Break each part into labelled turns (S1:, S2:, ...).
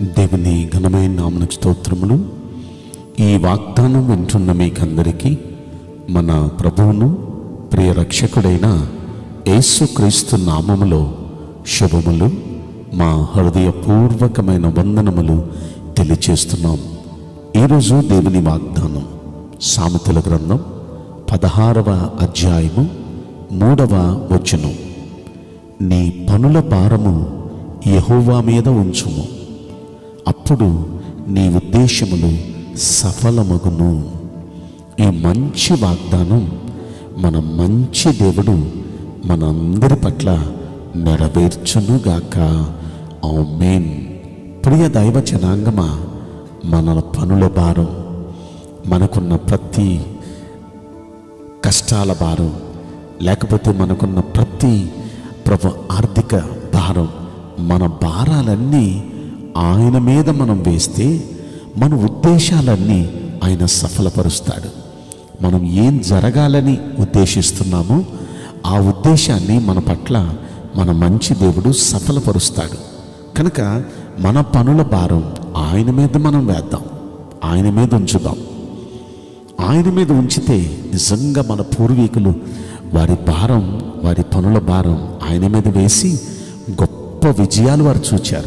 S1: దేవుని ఘనమైన నామనకు స్తోత్రములు ఈ వాగ్దానం వింటున్న మీకందరికీ మన ప్రభువును ప్రియ రక్షకుడైన యేసుక్రీస్తు నామములో శుభములు మా హృదయపూర్వకమైన వందనములు తెలియచేస్తున్నాం ఈరోజు దేవుని వాగ్దానం సామెతల గ్రంథం పదహారవ అధ్యాయము మూడవ వచనం నీ పనుల భారము యెహోవా మీద ఉంచుము అప్పుడు నీ ఉద్దేశములు సఫలమగును ఈ మంచి వాగ్దానం మన మంచి దేవుడు మనందరి పట్ల నెరవేర్చునుగాక ఆమేన్ ప్రియ దైవ జనాంగమా మన పనుల భారం మనకున్న ప్రతి కష్టాల భారం లేకపోతే మనకున్న ప్రతి ప్రభు ఆర్థిక భారం మన భారాలన్నీ ఆయన మీద మనం వేస్తే మన ఉద్దేశాలన్నీ ఆయన సఫలపరుస్తాడు మనం ఏం జరగాలని ఉద్దేశిస్తున్నామో ఆ ఉద్దేశాన్ని మన పట్ల మన మంచి దేవుడు సఫలపరుస్తాడు కనుక మన పనుల భారం ఆయన మీద మనం వేద్దాం ఆయన మీద ఉంచుదాం ఆయన మీద ఉంచితే నిజంగా మన పూర్వీకులు వారి భారం వారి పనుల భారం ఆయన మీద వేసి గొప్ప విజయాలు వారు చూచారు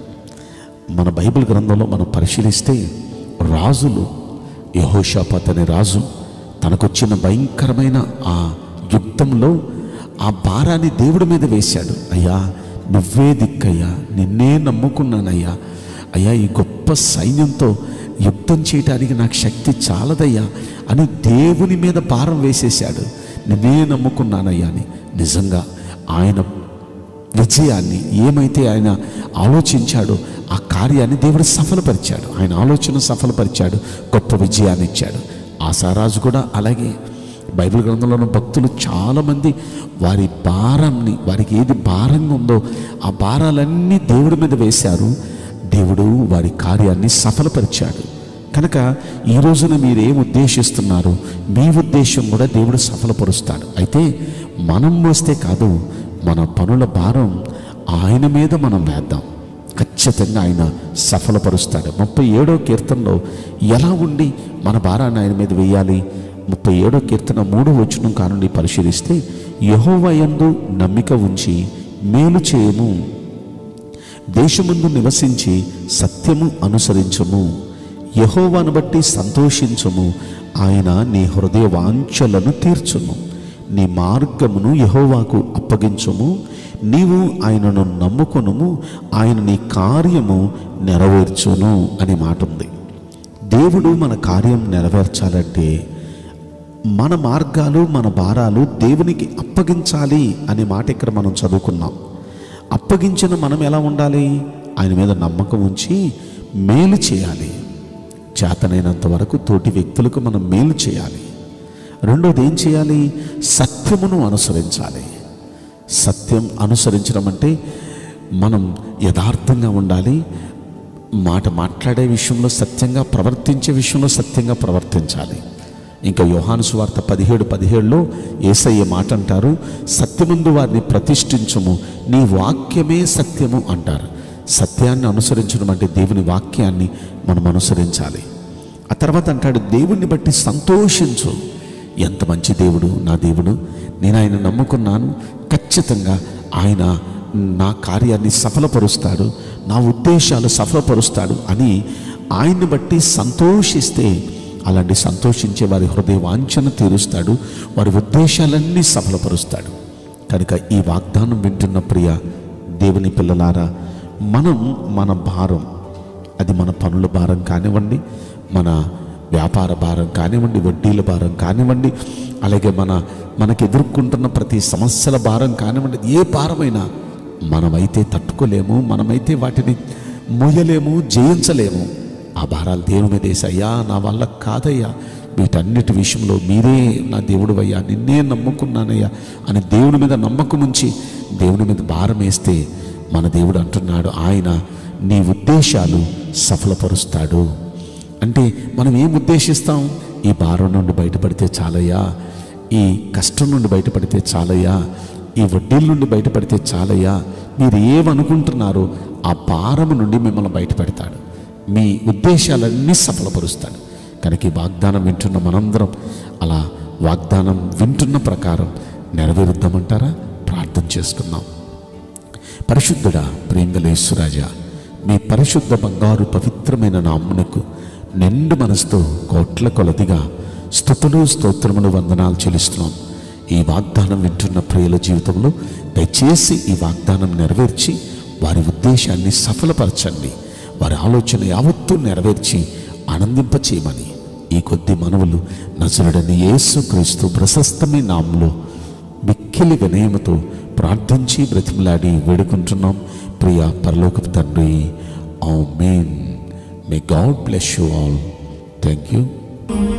S1: మన బైబిల్ గ్రంథంలో మనం పరిశీలిస్తే రాజులు యహోషాపత్ అనే రాజు తనకొచ్చిన భయంకరమైన ఆ యుద్ధంలో ఆ భారాన్ని దేవుడి మీద వేశాడు అయ్యా నువ్వే దిక్కయ్యా నిన్నే నమ్ముకున్నానయ్యా అయ్యా ఈ గొప్ప సైన్యంతో యుద్ధం చేయడానికి నాకు శక్తి చాలదయ్యా అని దేవుని మీద భారం వేసేశాడు నిన్నే నమ్ముకున్నానయ్యా అని నిజంగా ఆయన విజయాన్ని ఏమైతే ఆయన ఆలోచించాడో ఆ కార్యాన్ని దేవుడు సఫలపరిచాడు ఆయన ఆలోచన సఫలపరిచాడు గొప్ప విజయాన్ని ఇచ్చాడు ఆశారాజు కూడా అలాగే బైబిల్ గ్రంథంలో ఉన్న భక్తులు చాలామంది వారి భారాన్ని వారికి ఏది భారంగా ఉందో ఆ భారాలన్నీ దేవుడి మీద వేశారు దేవుడు వారి కార్యాన్ని సఫలపరిచాడు కనుక ఈ రోజున మీరు ఏం ఉద్దేశిస్తున్నారో మీ ఉద్దేశం కూడా దేవుడు సఫలపరుస్తాడు అయితే మనం మోస్తే కాదు మన పనుల భారం ఆయన మీద మనం వేద్దాం ఖచ్చితంగా ఆయన సఫలపరుస్తాడు ముప్పై ఏడో కీర్తనలో ఎలా ఉండి మన భారాన్ని ఆయన మీద వేయాలి ముప్పై ఏడో కీర్తన మూడో వచనం కానుండి పరిశీలిస్తే యహోవయందు నమ్మిక ఉంచి మేలు చేయము దేశముందు నివసించి సత్యము అనుసరించము యహోవాను బట్టి సంతోషించము ఆయన నీ హృదయ వాంఛలను తీర్చును నీ మార్గమును యహోవాకు అప్పగించము నీవు ఆయనను నమ్ముకొనుము ఆయన నీ కార్యము నెరవేర్చును అనే మాట ఉంది దేవుడు మన కార్యం నెరవేర్చాలంటే మన మార్గాలు మన భారాలు దేవునికి అప్పగించాలి అనే మాట ఇక్కడ మనం చదువుకున్నాం అప్పగించిన మనం ఎలా ఉండాలి ఆయన మీద నమ్మకం ఉంచి మేలు చేయాలి చేతనైనంత వరకు తోటి వ్యక్తులకు మనం మేలు చేయాలి రెండోది ఏం చేయాలి సత్యమును అనుసరించాలి సత్యం అనుసరించడం అంటే మనం యథార్థంగా ఉండాలి మాట మాట్లాడే విషయంలో సత్యంగా ప్రవర్తించే విషయంలో సత్యంగా ప్రవర్తించాలి ఇంకా యోహాను సువార్త పదిహేడు పదిహేడులో ఏసయ్య మాట అంటారు సత్యముందు వారిని ప్రతిష్ఠించము నీ వాక్యమే సత్యము అంటారు సత్యాన్ని అనుసరించడం అంటే దేవుని వాక్యాన్ని మనం అనుసరించాలి ఆ తర్వాత అంటాడు దేవుణ్ణి బట్టి సంతోషించు ఎంత మంచి దేవుడు నా దేవుడు నేను ఆయన నమ్ముకున్నాను ఖచ్చితంగా ఆయన నా కార్యాన్ని సఫలపరుస్తాడు నా ఉద్దేశాలు సఫలపరుస్తాడు అని ఆయన్ని బట్టి సంతోషిస్తే అలాంటి సంతోషించే వారి హృదయ వాంఛన తీరుస్తాడు వారి ఉద్దేశాలన్నీ సఫలపరుస్తాడు కనుక ఈ వాగ్దానం వింటున్న ప్రియ దేవుని పిల్లలారా మనం మన భారం అది మన పనుల భారం కానివ్వండి మన వ్యాపార భారం కానివ్వండి వడ్డీల భారం కానివ్వండి అలాగే మన మనకు ఎదుర్కొంటున్న ప్రతి సమస్యల భారం కానివ్వండి ఏ భారమైనా మనమైతే తట్టుకోలేము మనమైతే వాటిని మోయలేము జయించలేము ఆ భారాలు దేవుని మీద వేసి అయ్యా నా వల్ల కాదయ్యా వీటన్నిటి విషయంలో మీరే నా దేవుడు అయ్యా నిన్నే నమ్ముకున్నానయ్యా అని దేవుని మీద నమ్మకం ఉంచి దేవుని మీద భారం వేస్తే మన దేవుడు అంటున్నాడు ఆయన నీ ఉద్దేశాలు సఫలపరుస్తాడు అంటే మనం ఏం ఉద్దేశిస్తాం ఈ భారం నుండి బయటపడితే చాలయ్యా ఈ కష్టం నుండి బయటపడితే చాలయ్యా ఈ వడ్డీల నుండి బయటపడితే చాలయ్యా మీరు ఏమనుకుంటున్నారో ఆ భారము నుండి మిమ్మల్ని బయటపెడతాడు మీ ఉద్దేశాలన్నీ సఫలపరుస్తాడు కనుక ఈ వాగ్దానం వింటున్న మనందరం అలా వాగ్దానం వింటున్న ప్రకారం నెరవేరుద్దామంటారా ప్రార్థన చేసుకుందాం పరిశుద్ధుడా ప్రేంగలేశ్వరాజా మీ పరిశుద్ధ బంగారు పవిత్రమైన నామ్మునకు నిండు మనసుతో కోట్ల కొలదిగా స్థుతులు స్తోత్రములు వందనాలు చెల్లిస్తున్నాం ఈ వాగ్దానం వింటున్న ప్రియుల జీవితంలో దయచేసి ఈ వాగ్దానం నెరవేర్చి వారి ఉద్దేశాన్ని సఫలపరచండి వారి ఆలోచన యావత్తూ నెరవేర్చి ఆనందింపచేయమని ఈ కొద్ది మనవులు నజరుడని యేసు క్రీస్తు ప్రశస్తమైన నామంలో మిక్కిలి వినయముతో ప్రార్థించి బ్రతిమలాడి వేడుకుంటున్నాం ప్రియ పరలోకపు తండ్రి amen may God bless you all thank you